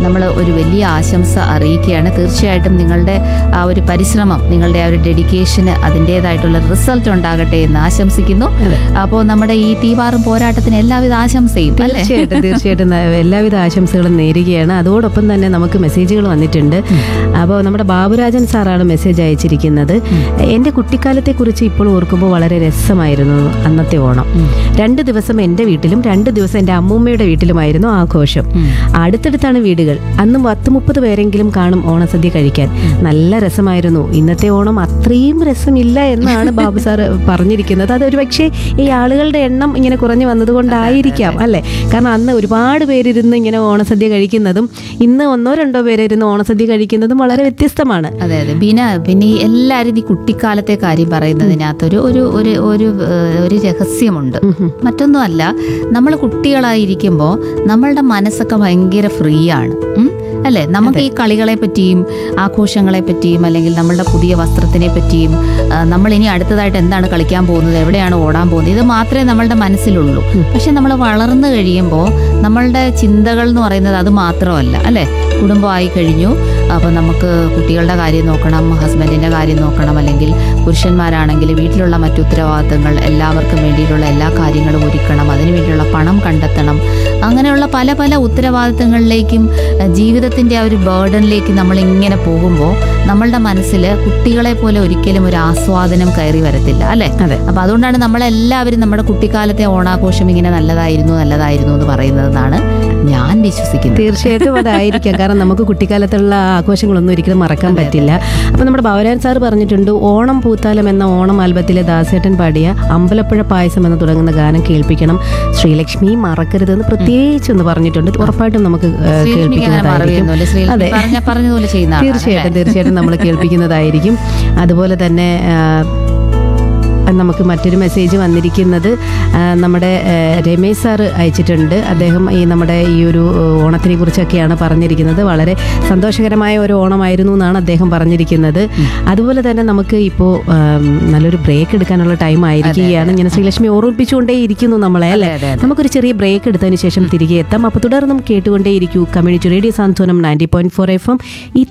നമ്മൾ ഒരു വലിയ ആശംസ അറിയിക്കുകയാണ് തീർച്ചയായിട്ടും നിങ്ങളുടെ ആ ഒരു പരിശ്രമം നിങ്ങളുടെ ആ ഒരു ഡെഡിക്കേഷന് അതിൻ്റെതായിട്ടുള്ള റിസൾട്ട് ഉണ്ടാകട്ടെ എന്ന് ആശംസിക്കുന്നു അപ്പോൾ നമ്മുടെ ഈ തീവാറും പോരാട്ടത്തിന് എല്ലാവിധ ആശംസയും അല്ലേ തീർച്ചയായിട്ടും തീർച്ചയായിട്ടും ന- എല്ലാവിധ ആശംസകളും നേരുകയാണ് അതോടൊപ്പം തന്നെ നമുക്ക് മെസ്സേജുകൾ വന്നിട്ടുണ്ട് അപ്പോൾ നമ്മുടെ ബാബുരാജൻ സാറാണ് മെസ്സേജ് അയച്ചിരിക്കുന്നത് എൻ്റെ കുട്ടിക്കാലത്തെക്കുറിച്ച് ഇപ്പോൾ ഓർക്കുമ്പോൾ വളരെ രസമായിരുന്നു അന്നത്തെ ഓണം രണ്ട് ദിവസം എൻ്റെ വീട്ടിലും രണ്ട് ദിവസം എൻ്റെ അമ്മൂമ്മയുടെ വീട്ടിലുമായിരുന്നു ആഘോഷം അടുത്തടുത്താണ് വീടുകൾ അന്ന് പത്ത് മുപ്പത് പേരെങ്കിലും കാണും ഓണസദ്യ കഴിക്കാൻ നല്ല രസമായിരുന്നു ഇന്നത്തെ ഓണം അത്രയും രസമില്ല എന്നാണ് ബാബു സാർ പറഞ്ഞിരിക്കുന്നത് അതൊരു പക്ഷേ ഈ ആളുകളുടെ എണ്ണം ഇങ്ങനെ കുറഞ്ഞു വന്നതുകൊണ്ടായിരിക്കാം അല്ലേ കാരണം അന്ന് ഒരുപാട് പേരിരുന്ന് ഇങ്ങനെ ഓണസദ്യ കഴിക്കുന്നതും ഇന്ന് ഒന്നോ രണ്ടോ പേരിരുന്ന് ഓണസദ്യ കഴിക്കുന്നതും വളരെ വ്യത്യസ്തമാണ് അതെ അതെ ബീന പിന്നെ ഈ എല്ലാവരും ഈ കുട്ടിക്കാലത്തെ കാര്യം പറയുന്നതിനകത്തൊരു ഒരു ഒരു ഒരു ഏഹ്, ഒരു രഹസ്യമുണ്ട് മറ്റൊന്നുമല്ല നമ്മൾ കുട്ടികളായിരിക്കുമ്പോൾ നമ്മളുടെ മനസ്സൊക്കെ ഭയങ്കര ഫ്രീ ആണ് ഉം? അല്ലേ നമുക്ക് ഈ കളികളെ പറ്റിയും ആഘോഷങ്ങളെ പറ്റിയും അല്ലെങ്കിൽ നമ്മളുടെ പുതിയ വസ്ത്രത്തിനെ പറ്റിയും ആ, നമ്മൾ ഇനി അടുത്തതായിട്ട് എന്താണ് കളിക്കാൻ പോകുന്നത് എവിടെയാണ് ഓടാൻ പോകുന്നത് ഇത് മാത്രമേ നമ്മളുടെ മനസ്സിലുള്ളൂ പക്ഷെ നമ്മൾ വളർന്നു കഴിയുമ്പോൾ നമ്മളുടെ ചിന്തകൾ എന്ന് പറയുന്നത് അത് മാത്രമല്ല അല്ലേ കുടുംബമായി കഴിഞ്ഞു അപ്പോൾ നമുക്ക് കുട്ടികളുടെ കാര്യം നോക്കണം ഹസ്ബൻഡിൻ്റെ കാര്യം നോക്കണം അല്ലെങ്കിൽ പുരുഷന്മാരാണെങ്കിൽ വീട്ടിലുള്ള മറ്റു ഉത്തരവാദിത്തങ്ങൾ എല്ലാവർക്കും വേണ്ടിയിട്ടുള്ള എല്ലാ കാര്യങ്ങളും ഒരുക്കണം അതിനു വേണ്ടിയുള്ള പണം കണ്ടെത്തണം അങ്ങനെയുള്ള പല പല ഉത്തരവാദിത്തങ്ങളിലേക്കും അഹ് ജീവിതത്തിൻ്റെ ആ ഒരു ബേർഡനിലേക്ക് നമ്മൾ ഇങ്ങനെ പോകുമ്പോൾ നമ്മളുടെ മനസ്സിൽ കുട്ടികളെ പോലെ ഒരിക്കലും ഒരു ആസ്വാദനം കയറി വരത്തില്ല അല്ലേ അതെ അപ്പം അതുകൊണ്ടാണ് നമ്മളെല്ലാവരും നമ്മുടെ കുട്ടിക്കാലത്തെ ഓണാഘോഷം ഇങ്ങനെ നല്ലതായിരുന്നു നല്ലതായിരുന്നു എന്ന് പറയുന്നതെന്നാണ് ഞാൻ വിശ്വസിക്കുന്നത് തീർച്ചയായിട്ടും അതായിരിക്കാം കാരണം നമുക്ക് കുട്ടിക്കാലത്തുള്ള ആഘോഷങ്ങളൊന്നും ഒരിക്കലും മറക്കാൻ പറ്റില്ല അപ്പൊ നമ്മുടെ ഭവരാൻ സാർ പറഞ്ഞിട്ടുണ്ട് ഓണം പൂത്താലം എന്ന ഓണം ആൽബത്തിലെ ദാസേട്ടൻ പാടിയ അമ്പലപ്പുഴ പായസം എന്ന് തുടങ്ങുന്ന ഗാനം കേൾപ്പിക്കണം ശ്രീലക്ഷ്മി മറക്കരുതെന്ന് പ്രത്യേകിച്ച് ഒന്ന് പറഞ്ഞിട്ടുണ്ട് ഉറപ്പായിട്ടും നമുക്ക് ഏഹ്, ശ്രീലക്ഷ്മിക്ക് അങ്ങനെ കേൾപ്പിക്കുന്നതായിരിക്കും മറവിയൊന്നുമില്ല ശ്രീലക്ഷ്മി അതെ പറഞ്ഞ പറഞ്ഞതുപോലെ ചെയ്യുന്ന ആളാണ് തീർച്ചയായിട്ടും തീർച്ചയായിട്ടും നമ്മൾ കേൾപ്പിക്കുന്നതായിരിക്കും അതുപോലെ തന്നെ ആ, നമുക്ക് മറ്റൊരു മെസ്സേജ് വന്നിരിക്കുന്നത് ആ, നമ്മുടെ ആ, രമേശ് സാർ അയച്ചിട്ടുണ്ട് അദ്ദേഹം ഈ നമ്മുടെ ഈ ഒരു ഓണത്തിനെ കുറിച്ചൊക്കെയാണ് പറഞ്ഞിരിക്കുന്നത് വളരെ സന്തോഷകരമായ ഒരു ഓണമായിരുന്നു എന്നാണ് അദ്ദേഹം പറഞ്ഞിരിക്കുന്നത് അതുപോലെ തന്നെ നമുക്ക് ഇപ്പോൾ നല്ലൊരു ബ്രേക്ക് എടുക്കാനുള്ള ടൈം ആയിരിക്കുകയാണ് ഇങ്ങനെ ശ്രീലക്ഷ്മി ഓർമ്മിപ്പിച്ചുകൊണ്ടേ ഇരിക്കുന്നു നമ്മളെ അല്ലേ അതെ, അതെ. നമുക്കൊരു ചെറിയ ബ്രേക്ക് എടുത്തതിന് ശേഷം തിരികെ എത്താം അപ്പോൾ തുടർന്നും കേട്ടുകൊണ്ടേയിരിക്കൂ community radio Santhwanam ninety point four F M ഈ